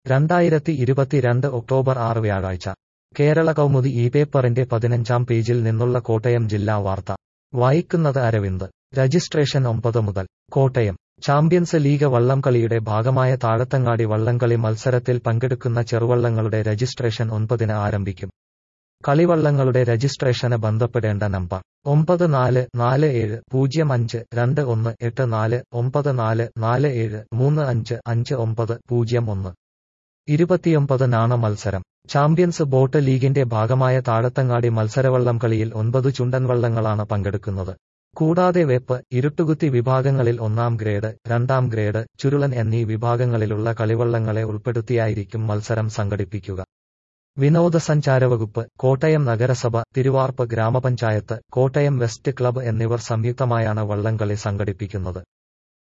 രണ്ടായിരത്തി ഇരുപത്തിരണ്ട് ഒക്ടോബർ ആറ് വ്യാഴാഴ്ച കേരള കൗമുദി ഈ പേപ്പറിന്റെ പതിനഞ്ചാം പേജിൽ നിന്നുള്ള കോട്ടയം ജില്ലാ വാർത്ത വായിക്കുന്നത് അരവിന്ദ് രജിസ്ട്രേഷൻ ഒമ്പത് മുതൽ കോട്ടയം ചാമ്പ്യൻസ് ലീഗ് വള്ളംകളിയുടെ ഭാഗമായ താഴത്തങ്ങാടി വള്ളംകളി മത്സരത്തിൽ പങ്കെടുക്കുന്ന ചെറുവള്ളങ്ങളുടെ രജിസ്ട്രേഷൻ ഒൻപതിന് ആരംഭിക്കും കളിവള്ളങ്ങളുടെ രജിസ്ട്രേഷന് ബന്ധപ്പെടേണ്ട നമ്പർ ഒമ്പത് നാല് നാല് ഏഴ് പൂജ്യം അഞ്ച് രണ്ട് ഒന്ന് എട്ട് നാല് ഒമ്പത് നാല് നാല് ഏഴ് മൂന്ന് അഞ്ച് അഞ്ച് ഒമ്പത് പൂജ്യം ഒന്ന് ഇരുപത്തിയൊമ്പതിനാണ് മത്സരം ചാമ്പ്യൻസ് ബോട്ട് ലീഗിന്റെ ഭാഗമായ താഴത്തങ്ങാടി മത്സരവള്ളം കളിയിൽ ഒൻപത് ചുണ്ടൻ വള്ളങ്ങളാണ് പങ്കെടുക്കുന്നത് കൂടാതെ വെപ്പ് ഇരുട്ടുകുത്തി വിഭാഗങ്ങളിൽ ഒന്നാം ഗ്രേഡ് രണ്ടാം ഗ്രേഡ് ചുരുളൻ എന്നീ വിഭാഗങ്ങളിലുള്ള കളിവള്ളങ്ങളെ ഉൾപ്പെടുത്തിയായിരിക്കും മത്സരം സംഘടിപ്പിക്കുക വിനോദസഞ്ചാര വകുപ്പ് കോട്ടയം നഗരസഭ തിരുവാർപ്പ് ഗ്രാമപഞ്ചായത്ത് കോട്ടയം വെസ്റ്റ് ക്ലബ്ബ് എന്നിവർ സംയുക്തമായാണ് വള്ളംകളി സംഘടിപ്പിക്കുന്നത്